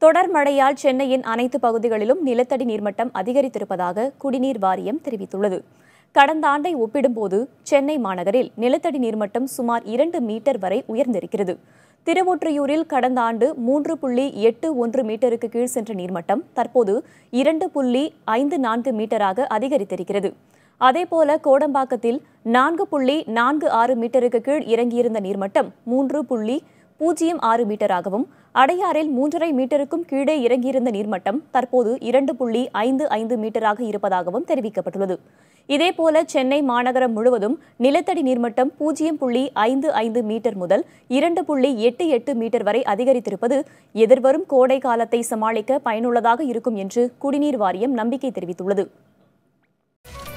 தொடர் மழையால் சென்னையின் அனைத்து பகுதிகளிலும் நிலத்தடி நீர்மட்டம் அதிகரித்திருப்பதாக குடிநீர் வாரியம் தெரிவித்துள்ளது கடந்த ஆண்டை ஒப்பிடும்போது சென்னை மாநகரில் நிலத்தடி நீர்மட்டம் சுமார் இரண்டு மீட்டர் வரை உயர்ந்திருக்கிறது திருவொற்றியூரில் கடந்த ஆண்டு மூன்று புள்ளி எட்டு ஒன்று மீட்டருக்கு கீழ் சென்ற நீர்மட்டம் தற்போது இரண்டு புள்ளி ஐந்து நான்கு மீட்டராக அதிகரித்திருக்கிறது அதேபோல கோடம்பாக்கத்தில் நான்கு புள்ளி நான்கு ஆறு மீட்டருக்கு கீழ் இறங்கியிருந்த நீர்மட்டம் மூன்று புள்ளி பூஜ்ஜியம் ஆறு மீட்டராகவும் அடையாறில் மூன்றரை மீட்டருக்கும் கீழே இறங்கியிருந்த நீர்மட்டம் தற்போது இரண்டு புள்ளி ஐந்து ஐந்து மீட்டராக இருப்பதாகவும் தெரிவிக்கப்பட்டுள்ளது இதேபோல சென்னை மாநகரம் முழுவதும் நிலத்தடி நீர்மட்டம் பூஜ்ஜியம் புள்ளி ஐந்து ஐந்து மீட்டர் முதல் இரண்டு புள்ளி எட்டு எட்டு மீட்டர் வரை அதிகரித்திருப்பது எதிர்வரும் கோடை காலத்தை சமாளிக்க பயனுள்ளதாக இருக்கும் என்று குடிநீர் வாரியம் நம்பிக்கை தெரிவித்துள்ளது